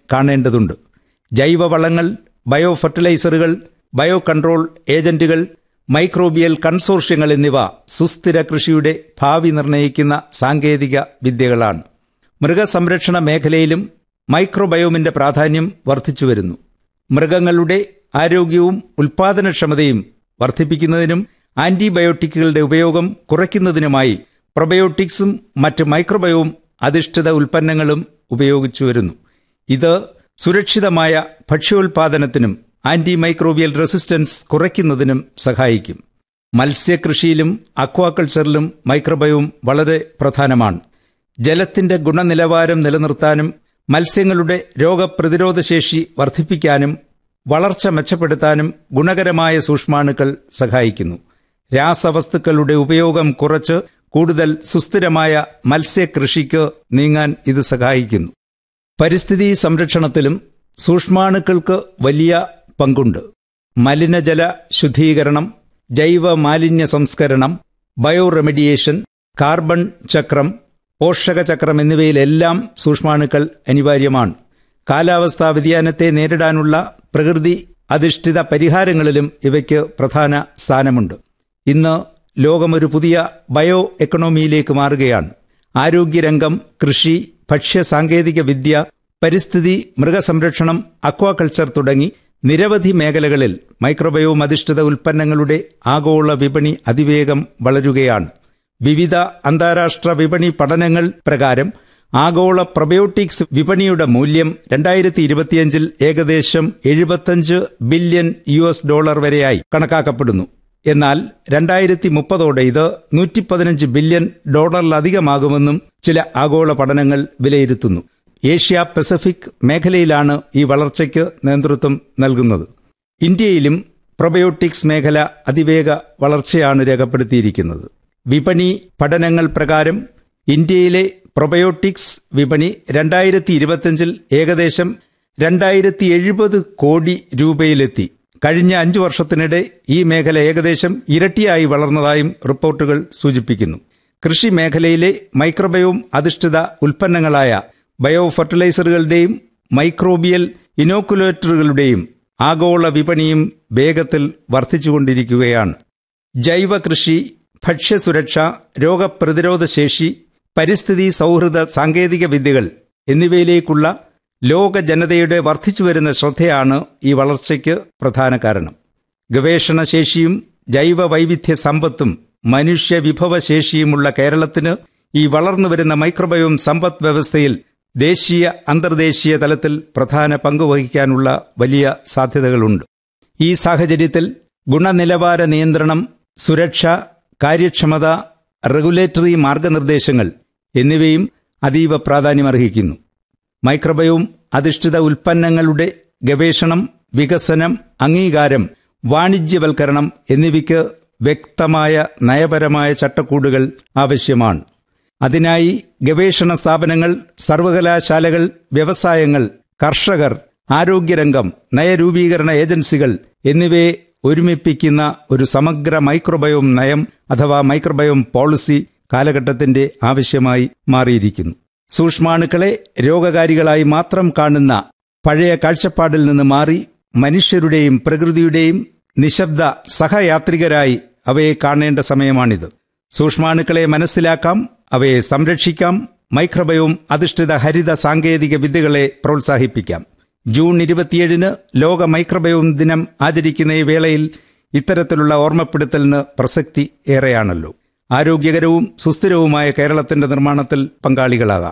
കാണേണ്ടതുണ്ട് ജൈവവളങ്ങൾ ബയോ ഫെർട്ടിലൈസറുകൾ ബയോ കൺട്രോൾ ഏജന്റുകൾ മൈക്രോബിയൽ കൺസോർഷ്യങ്ങൾ എന്നിവ സുസ്ഥിര കൃഷിയുടെ ഭാവി നിർണ്ണയിക്കുന്ന സാങ്കേതിക വിദ്യകളാണ് മൃഗസംരക്ഷണ മേഖലയിലും മൈക്രോബയോമിന്റെ പ്രാധാന്യം വർദ്ധിച്ചുവരുന്നു മൃഗങ്ങളുടെ ആരോഗ്യവും ഉൽപാദനക്ഷമതയും വർദ്ധിപ്പിക്കുന്നതിനും ആന്റിബയോട്ടിക്കുകളുടെ ഉപയോഗം കുറയ്ക്കുന്നതിനുമായി പ്രൊബയോട്ടിക്സും മറ്റ് മൈക്രോബയോം അധിഷ്ഠിത ഉൽപ്പന്നങ്ങളും ഉപയോഗിച്ചു വരുന്നു ഇത് സുരക്ഷിതമായ ഭക്ഷ്യോൽപാദനത്തിനും ആന്റി മൈക്രോബിയൽ റെസിസ്റ്റൻസ് കുറയ്ക്കുന്നതിനും സഹായിക്കും മത്സ്യകൃഷിയിലും അക്വാകൾച്ചറിലും മൈക്രോബയോം വളരെ പ്രധാനമാണ് ജലത്തിന്റെ ഗുണനിലവാരം നിലനിർത്താനും മത്സ്യങ്ങളുടെ രോഗപ്രതിരോധശേഷി വർദ്ധിപ്പിക്കാനും വളർച്ച മെച്ചപ്പെടുത്താനും ഗുണകരമായ സൂക്ഷ്മാണുക്കൾ സഹായിക്കുന്നു രാസവസ്തുക്കളുടെ ഉപയോഗം കുറച്ച് കൂടുതൽ സുസ്ഥിരമായ മത്സ്യകൃഷിക്ക് നീങ്ങാൻ ഇത് സഹായിക്കുന്നു പരിസ്ഥിതി സംരക്ഷണത്തിലും സൂക്ഷ്മാണുക്കൾക്ക് വലിയ പങ്കുണ്ട് മലിനജല ശുദ്ധീകരണം ജൈവ മാലിന്യ സംസ്കരണം ബയോറെമഡിയേഷൻ കാർബൺ ചക്രം പോഷക ചക്രം എന്നിവയിലെല്ലാം സൂക്ഷ്മാണുക്കൾ അനിവാര്യമാണ് കാലാവസ്ഥാ വ്യതിയാനത്തെ നേരിടാനുള്ള പ്രകൃതി അധിഷ്ഠിത പരിഹാരങ്ങളിലും ഇവയ്ക്ക് പ്രധാന സ്ഥാനമുണ്ട് ഇന്ന് ലോകമൊരു പുതിയ ബയോ എക്കണോമിയിലേക്ക് മാറുകയാണ് ആരോഗ്യരംഗം കൃഷി ഭക്ഷ്യ സാങ്കേതിക വിദ്യ പരിസ്ഥിതി മൃഗസംരക്ഷണം അക്വാകൾച്ചർ തുടങ്ങി നിരവധി മേഖലകളിൽ മൈക്രോബയോം അധിഷ്ഠിത ഉൽപ്പന്നങ്ങളുടെ ആഗോള വിപണി അതിവേഗം വളരുകയാണ് വിവിധ അന്താരാഷ്ട്ര വിപണി പഠനങ്ങൾ പ്രകാരം ആഗോള പ്രൊബയോട്ടിക്സ് വിപണിയുടെ മൂല്യം രണ്ടായിരത്തി ഇരുപത്തിയഞ്ചിൽ ഏകദേശം എഴുപത്തഞ്ച് ബില്യൺ യു എസ് ഡോളർ വരെയായി കണക്കാക്കപ്പെടുന്നു എന്നാൽ രണ്ടായിരത്തി മുപ്പതോടെ ഇത് നൂറ്റി പതിനഞ്ച് ബില്യൺ ഡോളറിലധികമാകുമെന്നും ചില ആഗോള പഠനങ്ങൾ വിലയിരുത്തുന്നു ഏഷ്യ പസഫിക് മേഖലയിലാണ് ഈ വളർച്ചയ്ക്ക് നേതൃത്വം നൽകുന്നത് ഇന്ത്യയിലും പ്രൊബയോട്ടിക്സ് മേഖല അതിവേഗ വളർച്ചയാണ് രേഖപ്പെടുത്തിയിരിക്കുന്നത് വിപണി പഠനങ്ങൾ പ്രകാരം ഇന്ത്യയിലെ പ്രൊബയോട്ടിക്സ് വിപണി രണ്ടായിരത്തി ഇരുപത്തിയഞ്ചിൽ ഏകദേശം രണ്ടായിരത്തി എഴുപത് കോടി രൂപയിലെത്തി കഴിഞ്ഞ അഞ്ചു വർഷത്തിനിടെ ഈ മേഖല ഏകദേശം ഇരട്ടിയായി വളർന്നതായും റിപ്പോർട്ടുകൾ സൂചിപ്പിക്കുന്നു കൃഷി മേഖലയിലെ മൈക്രോബയോം അധിഷ്ഠിത ഉൽപ്പന്നങ്ങളായ ബയോ ഫെർട്ടിലൈസറുകളുടെയും മൈക്രോബിയൽ ഇനോക്കുലേറ്ററുകളുടെയും ആഗോള വിപണിയും വേഗത്തിൽ വർദ്ധിച്ചുകൊണ്ടിരിക്കുകയാണ് ജൈവ കൃഷി ഭക്ഷ്യസുരക്ഷ രോഗപ്രതിരോധ ശേഷി പരിസ്ഥിതി സൗഹൃദ സാങ്കേതിക വിദ്യകൾ എന്നിവയിലേക്കുള്ള ലോക ജനതയുടെ വർദ്ധിച്ചുവരുന്ന ശ്രദ്ധയാണ് ഈ വളർച്ചയ്ക്ക് പ്രധാന കാരണം ഗവേഷണശേഷിയും ജൈവ വൈവിധ്യ സമ്പത്തും മനുഷ്യ വിഭവശേഷിയുമുള്ള കേരളത്തിന് ഈ വളർന്നുവരുന്ന മൈക്രോബയോം സമ്പദ് വ്യവസ്ഥയിൽ ദേശീയ അന്തർദേശീയ തലത്തിൽ പ്രധാന പങ്കുവഹിക്കാനുള്ള വലിയ സാധ്യതകളുണ്ട് ഈ സാഹചര്യത്തിൽ ഗുണനിലവാര നിയന്ത്രണം സുരക്ഷ കാര്യക്ഷമത റെഗുലേറ്ററി മാർഗനിർദ്ദേശങ്ങൾ എന്നിവയും അതീവ പ്രാധാന്യമർഹിക്കുന്നു മൈക്രോബയോം അധിഷ്ഠിത ഉൽപ്പന്നങ്ങളുടെ ഗവേഷണം വികസനം അംഗീകാരം വാണിജ്യവൽക്കരണം എന്നിവയ്ക്ക് വ്യക്തമായ നയപരമായ ചട്ടക്കൂടുകൾ ആവശ്യമാണ് അതിനായി ഗവേഷണ സ്ഥാപനങ്ങൾ സർവകലാശാലകൾ വ്യവസായങ്ങൾ കർഷകർ ആരോഗ്യരംഗം നയരൂപീകരണ ഏജൻസികൾ എന്നിവയെ ഒരുമിപ്പിക്കുന്ന ഒരു സമഗ്ര മൈക്രോബയോം നയം അഥവാ മൈക്രോബയോം പോളിസി കാലഘട്ടത്തിന്റെ ആവശ്യമായി മാറിയിരിക്കുന്നു സൂക്ഷ്മാണുക്കളെ രോഗകാരികളായി മാത്രം കാണുന്ന പഴയ കാഴ്ചപ്പാടിൽ നിന്ന് മാറി മനുഷ്യരുടെയും പ്രകൃതിയുടെയും നിശബ്ദ സഹയാത്രികരായി അവയെ കാണേണ്ട സമയമാണിത് സൂക്ഷ്മാണുക്കളെ മനസ്സിലാക്കാം അവയെ സംരക്ഷിക്കാം മൈക്രോബയോം അധിഷ്ഠിത ഹരിത സാങ്കേതിക വിദ്യകളെ പ്രോത്സാഹിപ്പിക്കാം ജൂൺ ഇരുപത്തിയേഴിന് ലോക മൈക്രോബയോം ദിനം ആചരിക്കുന്ന ഈ വേളയിൽ ഇത്തരത്തിലുള്ള ഓർമ്മപ്പെടുത്തലിന് പ്രസക്തി ഏറെയാണല്ലോ ആരോഗ്യകരവും സുസ്ഥിരവുമായ കേരളത്തിന്റെ നിർമ്മാണത്തിൽ പങ്കാളികളാകാം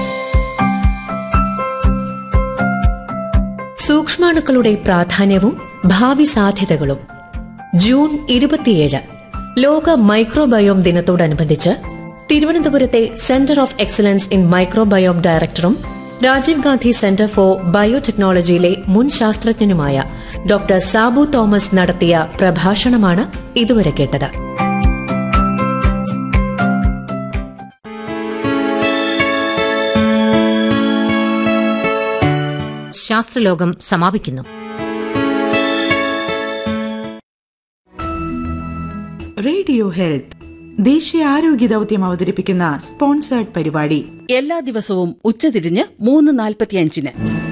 സൂക്ഷ്മാണുക്കളുടെ പ്രാധാന്യവും ഭാവി സാധ്യതകളും ജൂൺ ഇരുപത്തിയേഴ് ലോക മൈക്രോബയോം ദിനത്തോടനുബന്ധിച്ച് തിരുവനന്തപുരത്തെ centre of excellence in microbiome ഡയറക്ടറും രാജീവ് ഗാന്ധി സെന്റർ ഫോർ ബയോടെക്നോളജിയിലെ മുൻ ശാസ്ത്രജ്ഞനുമായ ഡോക്ടർ സാബു തോമസ് നടത്തിയ പ്രഭാഷണമാണ് ഇതുവരെ കേട്ടത് ശാസ്ത്രലോകം സമാപിക്കുന്നു റേഡിയോ ഹെൽത്ത് ദേശീയ ആരോഗ്യ ദൗത്യം അവതരിപ്പിക്കുന്ന സ്പോൺസേർഡ് പരിപാടി എല്ലാ ദിവസവും ഉച്ചതിരിഞ്ഞ് മൂന്ന് നാൽപ്പത്തിയഞ്ചിന്